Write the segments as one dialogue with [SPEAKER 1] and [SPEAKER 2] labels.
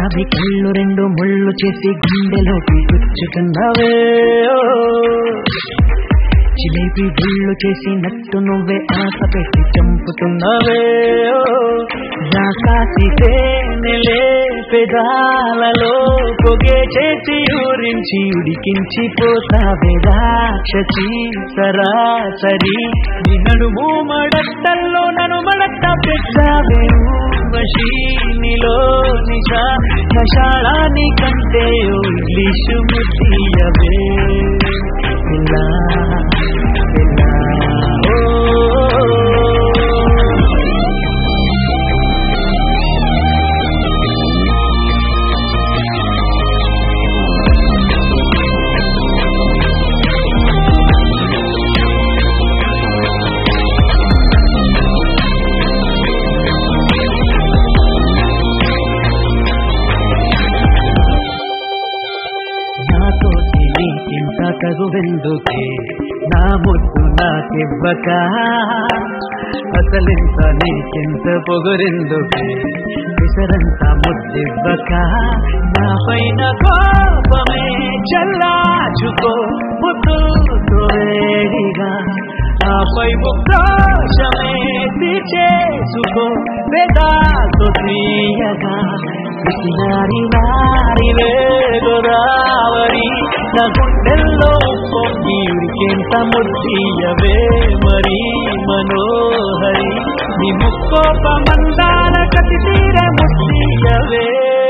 [SPEAKER 1] గులాబీ కళ్ళు రెండు ముళ్ళు చేసి గుండెలోకి గుచ్చుతున్నవే ఓ. జిలేబీ గుళ్ళు చేసి నట్టు నువ్వే ఆశ పెట్టి చంపుతున్నవే ఓ. రాకాసి తేనెలే పెదాలలో పొగే చేసి ఊరించి ఉడికించి పోతావే రాక్షసి సరాసరి నీ నడుము మడట్టల్లో నన్ను మడట్ట పెట్టావే ఊర్వశి నీలో నిశా నశాళాని కంటే ఓ ఇంగ్లీషు ముద్దీయవే పిల్లా పిల్లా ఓ నాతో నీకింత తగువెందుకే నా ముద్దు నాకివ్వక అసలింత నీకింత పొగురెందుకే విసరంత ముద్దివ్వక నా పైన కోపమే చల్లాచుకో ముద్దుతో వేడిగా ఆపై ఉక్రోషమే తీర్చేసుకో వేదాతో తీయగా పిసినారి నారి వేగోదావరి నా గుండెల్లో పొంగి ఉరికెంత ముద్దీయవే మరి మనోహరి నీ ముక్కోప మందార కతి తీర ముద్దీయవే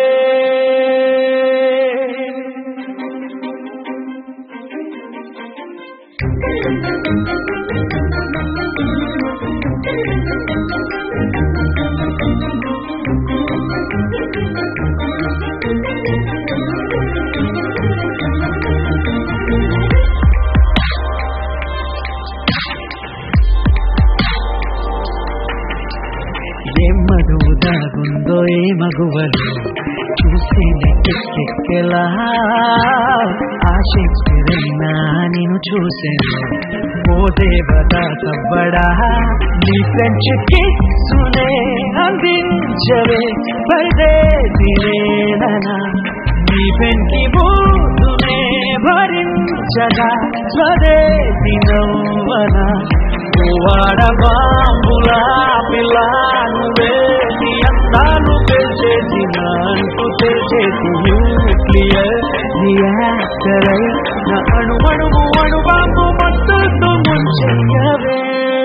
[SPEAKER 1] ఏం మగువు దాగుందో ఏ మగువలు చూసి నెక్కెక్కెలా ఆ షేక్స్పియరన్నా నేను చూసాను ఓ దేవత సవ్వడా నీ ఫ్రెంచ్ కిస్సునే అందించవే పరదేశినేనా నీ పెంకి బూతునే భరించగా స్వదేశి నవ్వనా వాడ బాంబులా పిల్ల నువ్వే నీ అందాలు పెంచేసి నాంటూ తెరిచేసి న్యూక్లియర్ రియాక్టరై నా అణు అణువు అణు బాంబు మత్తుతో ముంచెయ్యవే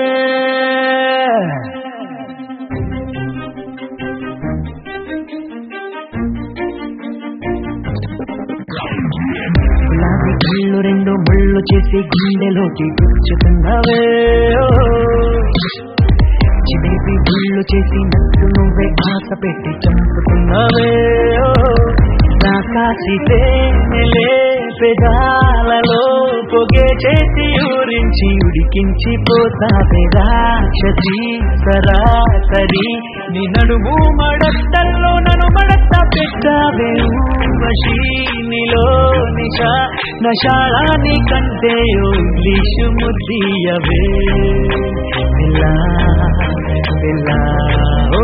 [SPEAKER 1] గులాబీ కళ్ళు రెండు ముళ్ళు చేసి గుండెలోకి గుచ్చుతున్నవే ఓ. జిలేబీ గుళ్ళు చేసి నట్టు నువ్వే ఆశ పెట్టి చంపుతున్నవే ఓ. రాకాసి తేనెలే పెదాలలో పొగే చేసి ఊరించి ఉడికించి పోతావే రాక్షసి సరాసరి నీ నడుము మడట్టల్లో నన్ను మడట్ట పెట్టావే ఊర్వశి నీలో నిశా నశాళాని కంటే ఓ ఇంగ్లీషు ముద్దీయవే పిల్లా పిల్లా ఓ